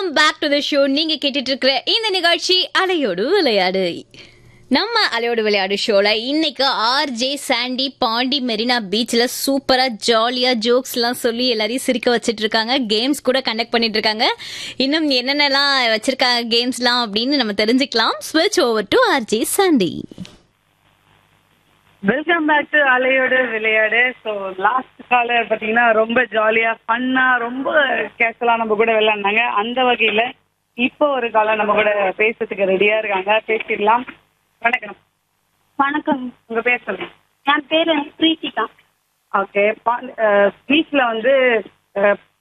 welcome back to the show நீங்க கேட்டுட்டு இருக்கிற இந்த நிகழ்ச்சி அலையோடு விளையாடு நம்ம அலையோடு விளையாடு ஷோல இன்னைக்கு ஆர்ஜே சாண்டி பாண்டி மெரினா பீச்ல சூப்பரா ஜாலியா ஜோக்ஸ் எல்லாம் சொல்லி எல்லாரையும் சிரிக்க வச்சிட்டு இருக்காங்க கேம்ஸ் கூட கண்டக்ட் பண்ணிட்டு இருக்காங்க இன்னும் என்னென்னலாம் வச்சிருக்காங்க கேம்ஸ்லாம் அப்படின்னு நம்ம தெரிஞ்சுக்கலாம் ஸ்விட்ச் over to RJ Sandy welcome back to அலையோடு விளையாடு ஸோ லாஸ்ட் காலர் பார்த்தீங்கன்னா ரொம்ப ஜாலியாக ஃபன்னாக ரொம்ப கேஷுவலாக நம்ம கூட விளையாடினாங்க அந்த வகையில் இப்போ ஒரு காலம் நம்ம கூட பேசுறதுக்கு ரெடியாக இருக்காங்க பேசிடலாம் வணக்கம் வணக்கம் உங்கள் பேர் சொல்லுங்க என் பேரு பிரீத்திகா ஓகே பீச்சில் வந்து அஹ்,